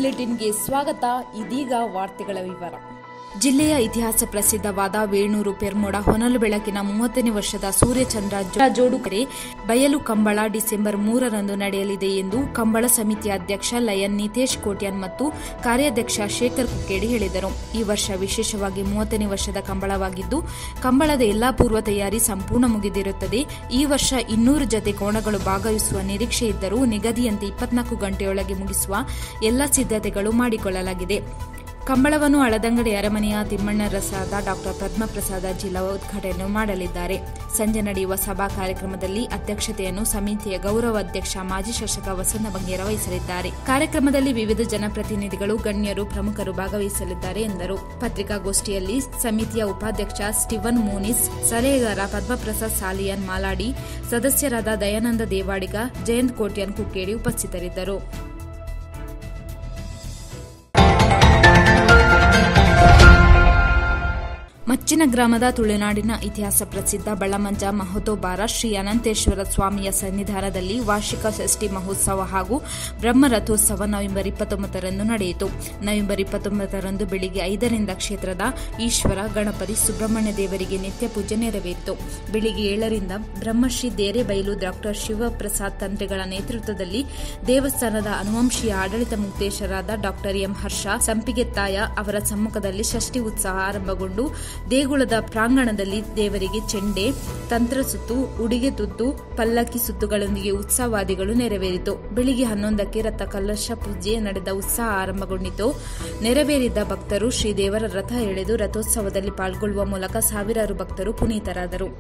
ಬುಲೆಟಿನ್ಗೆ ಸ್ವಾಗತ ಇದೀಗ ವಾರ್ತೆಗಳ ವಿವರ ಜಿಲ್ಲೆಯ ಇತಿಹಾಸ ಪ್ರಸಿದ್ಧವಾದ ವೇಣೂರು ಪೆರ್ಮೋಡ ಹೊನಲು ಬೆಳಕಿನ ಮೂವತ್ತನೇ ವರ್ಷದ ಸೂರ್ಯಚಂದ್ರ ಜೋ- ಜೋಡುಕರೆ ಬಯಲು ಕಂಬಳ ಡಿಸೆಂಬರ್ ಮೂರರಂದು ನಡೆಯಲಿದೆ ಎಂದು ಕಂಬಳ ಸಮಿತಿ ಅಧ್ಯಕ್ಷ ಲಯನ್ ನಿತೇಶ್ ಕೋಟ್ಯಾನ್ ಮತ್ತು ಕಾರ್ಯಾಧ್ಯಕ್ಷ ಶೇಖರ್ ಕುಕ್ಕೇಡಿ ಹೇಳಿದರು ಈ ವರ್ಷ ವಿಶೇಷವಾಗಿ ಮೂವತ್ತನೇ ವರ್ಷದ ಕಂಬಳವಾಗಿದ್ದು ಕಂಬಳದ ಎಲ್ಲಾ ಪೂರ್ವ ತಯಾರಿ ಸಂಪೂರ್ಣ ಮುಗಿದಿರುತ್ತದೆ ಈ ವರ್ಷ ಇನ್ನೂರು ಜತೆ ಕೋಣಗಳು ಭಾಗವಹಿಸುವ ನಿರೀಕ್ಷೆ ಇದ್ದರೂ ನಿಗದಿಯಂತೆ ಇಪ್ಪತ್ನಾಲ್ಕು ಗಂಟೆಯೊಳಗೆ ಮುಗಿಸುವ ಎಲ್ಲ ಸಿದ್ಧತೆಗಳು ಮಾಡಿಕೊಳ್ಳಲಾಗಿದೆ ಕಂಬಳವನ್ನು ಹಳದಂಗಡಿ ಅರಮನೆಯ ತಿಮ್ಮಣ್ಣ ರಸಾದ ಡಾಕ್ಟರ್ ಪದ್ಮಪ್ರಸಾದ ಜಿಲ್ಲಾ ಉದ್ಘಾಟನೆ ಮಾಡಲಿದ್ದಾರೆ ಸಂಜೆ ನಡೆಯುವ ಸಭಾ ಕಾರ್ಯಕ್ರಮದಲ್ಲಿ ಅಧ್ಯಕ್ಷತೆಯನ್ನು ಸಮಿತಿಯ ಗೌರವ ಅಧ್ಯಕ್ಷ ಮಾಜಿ ಶಾಸಕ ವಸಂತ ಬಂಗೇರ ವಹಿಸಲಿದ್ದಾರೆ ಕಾರ್ಯಕ್ರಮದಲ್ಲಿ ವಿವಿಧ ಜನಪ್ರತಿನಿಧಿಗಳು ಗಣ್ಯರು ಪ್ರಮುಖರು ಭಾಗವಹಿಸಲಿದ್ದಾರೆ ಎಂದರು ಪತ್ರಿಕಾಗೋಷ್ಠಿಯಲ್ಲಿ ಸಮಿತಿಯ ಉಪಾಧ್ಯಕ್ಷ ಸ್ಟಿವನ್ ಮೂನಿಸ್ ಸಲಹೆಗಾರ ಪದ್ಮಪ್ರಸಾದ್ ಸಾಲಿಯನ್ ಮಾಲಾಡಿ ಸದಸ್ಯರಾದ ದಯಾನಂದ ದೇವಾಡಿಗ ಜಯಂತ್ ಕೋಟ್ಯನ್ ಕುಕ್ಕೇಡಿ ಉಪಸ್ಥಿತರಿದ್ದರು ಮಚ್ಚಿನ ಗ್ರಾಮದ ತುಳುನಾಡಿನ ಇತಿಹಾಸ ಪ್ರಸಿದ್ಧ ಬಳಮಂಜ ಮಹೋತೋಬಾರ ಶ್ರೀ ಅನಂತೇಶ್ವರ ಸ್ವಾಮಿಯ ಸನ್ನಿಧಾನದಲ್ಲಿ ವಾರ್ಷಿಕ ಷಷ್ಠಿ ಮಹೋತ್ಸವ ಹಾಗೂ ಬ್ರಹ್ಮ ರಥೋತ್ಸವ ನವೆಂಬರ್ ಇಪ್ಪತ್ತೊಂಬತ್ತರಂದು ನಡೆಯಿತು ನವೆಂಬರ್ ಇಪ್ಪತ್ತೊಂಬತ್ತರಂದು ಬೆಳಿಗ್ಗೆ ಐದರಿಂದ ಕ್ಷೇತ್ರದ ಈಶ್ವರ ಗಣಪತಿ ಸುಬ್ರಹ್ಮಣ್ಯ ದೇವರಿಗೆ ನಿತ್ಯ ಪೂಜೆ ನೆರವೇರಿತು ಬೆಳಿಗ್ಗೆ ಏಳರಿಂದ ಬ್ರಹ್ಮಶ್ರೀ ದೇರೆಬೈಲು ಡಾಕ್ಟರ್ ಶಿವಪ್ರಸಾದ್ ತಂತ್ರಿಗಳ ನೇತೃತ್ವದಲ್ಲಿ ದೇವಸ್ಥಾನದ ಅನುವಂಶೀಯ ಆಡಳಿತ ಮುಕ್ತೇಶರಾದ ಡಾಕ್ಟರ್ ಎಂ ಹರ್ಷ ಸಂಪಿಗೆತ್ತಾಯ ಅವರ ಸಮ್ಮುಖದಲ್ಲಿ ಷಷ್ಠಿ ಉತ್ಸವ ಆರಂಭಗೊಂಡು ದೇಗುಲದ ಪ್ರಾಂಗಣದಲ್ಲಿ ದೇವರಿಗೆ ಚೆಂಡೆ ತಂತ್ರಸುತ್ತು ಉಡಿಗೆ ತುತ್ತು ಪಲ್ಲಕ್ಕಿ ಸುತ್ತುಗಳೊಂದಿಗೆ ಉತ್ಸವಾದಿಗಳು ನೆರವೇರಿತು ಬೆಳಿಗ್ಗೆ ಹನ್ನೊಂದಕ್ಕೆ ರಥ ಕಲಶ ಪೂಜೆ ನಡೆದ ಉತ್ಸವ ಆರಂಭಗೊಂಡಿತು ನೆರವೇರಿದ್ದ ಭಕ್ತರು ಶ್ರೀದೇವರ ರಥ ಎಳೆದು ರಥೋತ್ಸವದಲ್ಲಿ ಪಾಲ್ಗೊಳ್ಳುವ ಮೂಲಕ ಸಾವಿರಾರು ಭಕ್ತರು ಪುನೀತರಾದರು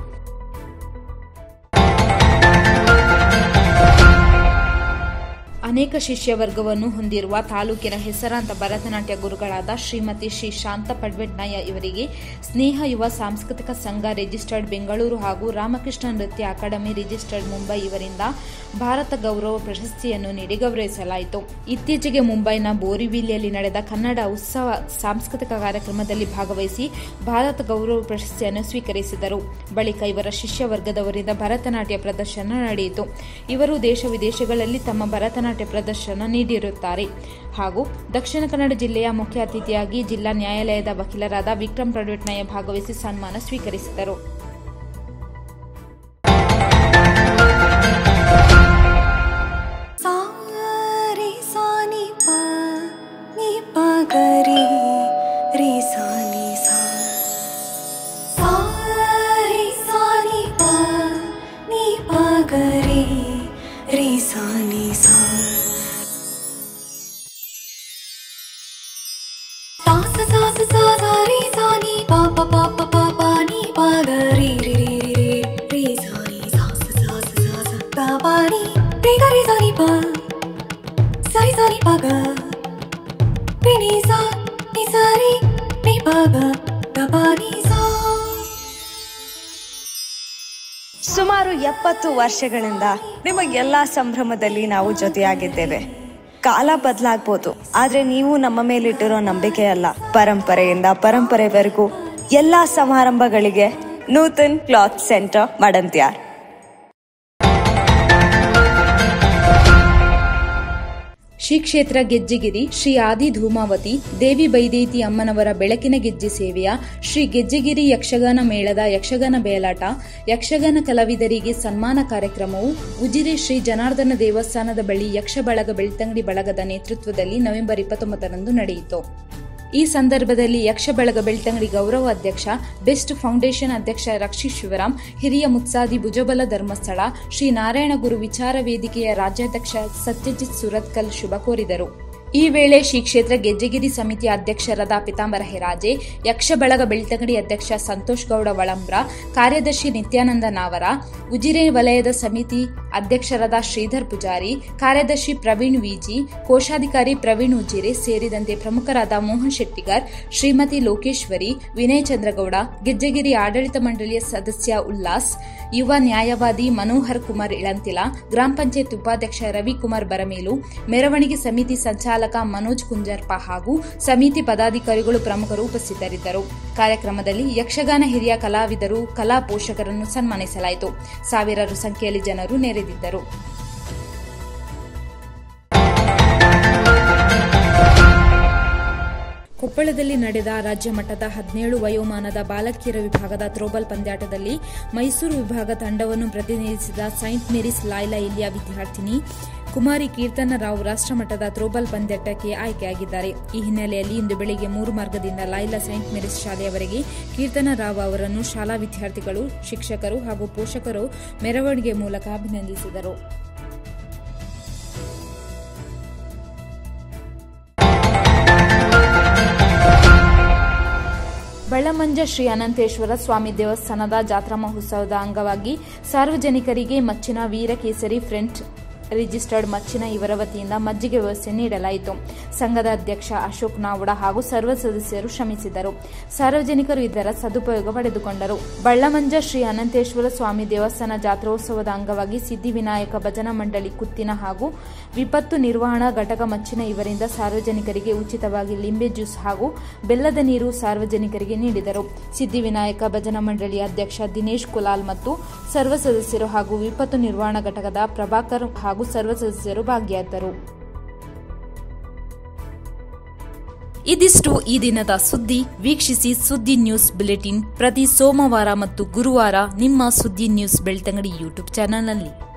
ಅನೇಕ ಶಿಷ್ಯ ವರ್ಗವನ್ನು ಹೊಂದಿರುವ ತಾಲೂಕಿನ ಹೆಸರಾಂತ ಭರತನಾಟ್ಯ ಗುರುಗಳಾದ ಶ್ರೀಮತಿ ಶ್ರೀ ಶಾಂತ ಪಡ್ವೆಡ್ನಯ್ಯ ಇವರಿಗೆ ಸ್ನೇಹ ಯುವ ಸಾಂಸ್ಕೃತಿಕ ಸಂಘ ರಿಜಿಸ್ಟರ್ಡ್ ಬೆಂಗಳೂರು ಹಾಗೂ ರಾಮಕೃಷ್ಣ ನೃತ್ಯ ಅಕಾಡೆಮಿ ರಿಜಿಸ್ಟರ್ಡ್ ಮುಂಬೈ ಇವರಿಂದ ಭಾರತ ಗೌರವ ಪ್ರಶಸ್ತಿಯನ್ನು ನೀಡಿ ಗೌರವಿಸಲಾಯಿತು ಇತ್ತೀಚೆಗೆ ಮುಂಬೈನ ಬೋರಿವಿಲಿಯಲ್ಲಿ ನಡೆದ ಕನ್ನಡ ಉತ್ಸವ ಸಾಂಸ್ಕೃತಿಕ ಕಾರ್ಯಕ್ರಮದಲ್ಲಿ ಭಾಗವಹಿಸಿ ಭಾರತ ಗೌರವ ಪ್ರಶಸ್ತಿಯನ್ನು ಸ್ವೀಕರಿಸಿದರು ಬಳಿಕ ಇವರ ಶಿಷ್ಯ ವರ್ಗದವರಿಂದ ಭರತನಾಟ್ಯ ಪ್ರದರ್ಶನ ನಡೆಯಿತು ಇವರು ದೇಶ ವಿದೇಶಗಳಲ್ಲಿ ತಮ್ಮ ಭರತನಾಟ್ಯ ಪ್ರದರ್ಶನ ನೀಡಿರುತ್ತಾರೆ ಹಾಗೂ ದಕ್ಷಿಣ ಕನ್ನಡ ಜಿಲ್ಲೆಯ ಮುಖ್ಯ ಅತಿಥಿಯಾಗಿ ಜಿಲ್ಲಾ ನ್ಯಾಯಾಲಯದ ವಕೀಲರಾದ ವಿಕ್ರಮ್ ಪ್ರಡ್ವೆಟ್ನಯ್ಯ ಭಾಗವಹಿಸಿ ಸನ್ಮಾನ ಸ್ವೀಕರಿಸಿದರು सा रे सा नि प नि प ग रे रे सा नि सा सा रे सा नि प नि प ग रे रे सा नि सा सा सा सा सा सा सा रे सा नि प प प प प प नि प ग रे रे रे रे रे रे सा नि सा सा सा सा सा सा ग प नि रे ग रे सा नि प सा रे सा नि प ग रे नि सा नि सा रे नि प ग ग प नि सा ಸುಮಾರು ಎಪ್ಪತ್ತು ವರ್ಷಗಳಿಂದ ನಿಮಗೆಲ್ಲ ಸಂಭ್ರಮದಲ್ಲಿ ನಾವು ಜೊತೆಯಾಗಿದ್ದೇವೆ ಕಾಲ ಬದಲಾಗ್ಬೋದು ಆದ್ರೆ ನೀವು ನಮ್ಮ ಮೇಲಿಟ್ಟಿರೋ ನಂಬಿಕೆ ಅಲ್ಲ ಪರಂಪರೆಯಿಂದ ಪರಂಪರೆವರೆಗೂ ಎಲ್ಲಾ ಸಮಾರಂಭಗಳಿಗೆ ನೂತನ್ ಕ್ಲಾತ್ ಸೆಂಟರ್ ಮಡಂತ್ಯಾರ್ ಶ್ರೀ ಕ್ಷೇತ್ರ ಗೆಜ್ಜೆಗಿರಿ ಶ್ರೀ ಆದಿ ಧೂಮಾವತಿ ದೇವಿ ಬೈದೇತಿ ಅಮ್ಮನವರ ಬೆಳಕಿನ ಗೆಜ್ಜೆ ಸೇವೆಯ ಶ್ರೀ ಗೆಜ್ಜೆಗಿರಿ ಯಕ್ಷಗಾನ ಮೇಳದ ಯಕ್ಷಗಾನ ಬೇಲಾಟ ಯಕ್ಷಗಾನ ಕಲಾವಿದರಿಗೆ ಸನ್ಮಾನ ಕಾರ್ಯಕ್ರಮವು ಉಜಿರೆ ಶ್ರೀ ಜನಾರ್ದನ ದೇವಸ್ಥಾನದ ಬಳಿ ಯಕ್ಷ ಬಳಗ ಬೆಳ್ತಂಗಡಿ ಬಳಗದ ನೇತೃತ್ವದಲ್ಲಿ ನವೆಂಬರ್ ಇಪ್ಪತ್ತೊಂಬತ್ತರಂದು ನಡೆಯಿತು ಈ ಸಂದರ್ಭದಲ್ಲಿ ಯಕ್ಷ ಬಳಗ ಬೆಳ್ತಂಗಡಿ ಗೌರವ ಅಧ್ಯಕ್ಷ ಬೆಸ್ಟ್ ಫೌಂಡೇಶನ್ ಅಧ್ಯಕ್ಷ ರಕ್ಷಿ ಶಿವರಾಮ್ ಹಿರಿಯ ಮುತ್ಸಾದಿ ಭುಜಬಲ ಧರ್ಮಸ್ಥಳ ಶ್ರೀ ನಾರಾಯಣ ಗುರು ವಿಚಾರ ವೇದಿಕೆಯ ರಾಜ್ಯಾಧ್ಯಕ್ಷ ಸತ್ಯಜಿತ್ ಸುರತ್ಕಲ್ ಶುಭ ಕೋರಿದರು ಈ ವೇಳೆ ಶ್ರೀ ಕ್ಷೇತ್ರ ಗೆಜ್ಜೆಗಿರಿ ಸಮಿತಿಯ ಅಧ್ಯಕ್ಷರಾದ ಪಿತಾಂಬರ ಹೆರಾಜೆ ಯಕ್ಷ ಬಳಗ ಬೆಳ್ತಂಗಡಿ ಅಧ್ಯಕ್ಷ ಸಂತೋಷ್ ಗೌಡ ವಳಂಬ್ರ ಕಾರ್ಯದರ್ಶಿ ನಿತ್ಯಾನಂದ ನಾವರ ಉಜಿರೆ ವಲಯದ ಸಮಿತಿ ಅಧ್ಯಕ್ಷರಾದ ಶ್ರೀಧರ್ ಪೂಜಾರಿ ಕಾರ್ಯದರ್ಶಿ ಪ್ರವೀಣ್ ವಿಜಿ ಕೋಶಾಧಿಕಾರಿ ಪ್ರವೀಣ್ ಉಜಿರೆ ಸೇರಿದಂತೆ ಪ್ರಮುಖರಾದ ಮೋಹನ್ ಶೆಟ್ಟಿಗರ್ ಶ್ರೀಮತಿ ಲೋಕೇಶ್ವರಿ ವಿನಯ್ ಚಂದ್ರಗೌಡ ಗೆಜ್ಜೆಗಿರಿ ಆಡಳಿತ ಮಂಡಳಿಯ ಸದಸ್ಯ ಉಲ್ಲಾಸ್ ಯುವ ನ್ಯಾಯವಾದಿ ಮನೋಹರ್ ಕುಮಾರ್ ಇಳಂತಿಲ ಗ್ರಾಮ ಪಂಚಾಯತ್ ಉಪಾಧ್ಯಕ್ಷ ರವಿಕುಮಾರ್ ಬರಮೇಲು ಮೆರವಣಿಗೆ ಸಮಿತಿ ಸಂಚಾಲಕ ಮನೋಜ್ ಕುಂಜರ್ಪ ಹಾಗೂ ಸಮಿತಿ ಪದಾಧಿಕಾರಿಗಳು ಪ್ರಮುಖರು ಉಪಸ್ಥಿತರಿದ್ದರು ಕಾರ್ಯಕ್ರಮದಲ್ಲಿ ಯಕ್ಷಗಾನ ಹಿರಿಯ ಕಲಾವಿದರು ಕಲಾ ಪೋಷಕರನ್ನು ಸನ್ಮಾನಿಸಲಾಯಿತು ಸಾವಿರಾರು ಸಂಖ್ಯೆಯಲ್ಲಿ ಜನರು ನೆರೆದಿದ್ದರು ಕೊಪ್ಪಳದಲ್ಲಿ ನಡೆದ ರಾಜ್ಯ ಮಟ್ಟದ ಹದಿನೇಳು ವಯೋಮಾನದ ಬಾಲಕಿಯರ ವಿಭಾಗದ ಥ್ರೋಬಾಲ್ ಪಂದ್ಯಾಟದಲ್ಲಿ ಮೈಸೂರು ವಿಭಾಗ ತಂಡವನ್ನು ಪ್ರತಿನಿಧಿಸಿದ ಸೈಂಟ್ ಮೇರಿಸ್ ಲಾಯ್ಲಾ ಇಲ್ಲಿಯ ವಿದ್ಯಾರ್ಥಿನಿ ಕುಮಾರಿ ಕೀರ್ತನ ರಾವ್ ರಾಷ್ಟ್ರಮಟ್ಟದ ಥ್ರೋಬಾಲ್ ಪಂದ್ಯಾಟಕ್ಕೆ ಆಯ್ಕೆಯಾಗಿದ್ದಾರೆ ಈ ಹಿನ್ನೆಲೆಯಲ್ಲಿ ಇಂದು ಬೆಳಗ್ಗೆ ಮೂರು ಮಾರ್ಗದಿಂದ ಲಾಯ್ಲಾ ಸೈಂಟ್ ಮೇರಿಸ್ ಶಾಲೆಯವರೆಗೆ ಕೀರ್ತನ ರಾವ್ ಅವರನ್ನು ಶಾಲಾ ವಿದ್ಯಾರ್ಥಿಗಳು ಶಿಕ್ಷಕರು ಹಾಗೂ ಪೋಷಕರು ಮೆರವಣಿಗೆ ಮೂಲಕ ಅಭಿನಂದಿಸಿದರು ಬಳ್ಳಮಂಜ ಶ್ರೀ ಅನಂತೇಶ್ವರ ಸ್ವಾಮಿ ದೇವಸ್ಥಾನದ ಜಾತ್ರಾ ಮಹೋತ್ಸವದ ಅಂಗವಾಗಿ ಸಾರ್ವಜನಿಕರಿಗೆ ಮಚ್ಚಿನ ವೀರಕೇಸರಿ ಫ್ರೆಂಚ್ ರಿಜಿಸ್ಟರ್ಡ್ ಮಚ್ಚಿನ ಇವರ ವತಿಯಿಂದ ಮಜ್ಜಿಗೆ ವ್ಯವಸ್ಥೆ ನೀಡಲಾಯಿತು ಸಂಘದ ಅಧ್ಯಕ್ಷ ಅಶೋಕ್ ನಾವುಡ ಹಾಗೂ ಸರ್ವ ಸದಸ್ಯರು ಶ್ರಮಿಸಿದರು ಸಾರ್ವಜನಿಕರು ಇದರ ಸದುಪಯೋಗ ಪಡೆದುಕೊಂಡರು ಬಳ್ಳಮಂಜ ಶ್ರೀ ಅನಂತೇಶ್ವರ ಸ್ವಾಮಿ ದೇವಸ್ಥಾನ ಜಾತ್ರೋತ್ಸವದ ಅಂಗವಾಗಿ ಸಿದ್ಧಿವಿನಾಯಕ ಭಜನಾ ಮಂಡಳಿ ಕುತ್ತಿನ ಹಾಗೂ ವಿಪತ್ತು ನಿರ್ವಹಣಾ ಘಟಕ ಮಚ್ಚಿನ ಇವರಿಂದ ಸಾರ್ವಜನಿಕರಿಗೆ ಉಚಿತವಾಗಿ ಲಿಂಬೆ ಜ್ಯೂಸ್ ಹಾಗೂ ಬೆಲ್ಲದ ನೀರು ಸಾರ್ವಜನಿಕರಿಗೆ ನೀಡಿದರು ಸಿದ್ಧಿವಿನಾಯಕ ಭಜನಾ ಮಂಡಳಿಯ ಅಧ್ಯಕ್ಷ ದಿನೇಶ್ ಕುಲಾಲ್ ಮತ್ತು ಸರ್ವ ಸದಸ್ಯರು ಹಾಗೂ ವಿಪತ್ತು ನಿರ್ವಹಣಾ ಘಟಕದ ಪ್ರಭಾಕರ್ ಹಾಗೂ ಸರ್ವ ಸದಸ್ಯರು ಭಾಗಿಯಾದರು ಇದಿಷ್ಟು ಈ ದಿನದ ಸುದ್ದಿ ವೀಕ್ಷಿಸಿ ಸುದ್ದಿ ನ್ಯೂಸ್ ಬುಲೆಟಿನ್ ಪ್ರತಿ ಸೋಮವಾರ ಮತ್ತು ಗುರುವಾರ ನಿಮ್ಮ ಸುದ್ದಿ ನ್ಯೂಸ್ ಬೆಳ್ತಂಗಡಿ ಯೂಟ್ಯೂಬ್ ಚಾನೆಲ್ನಲ್ಲಿ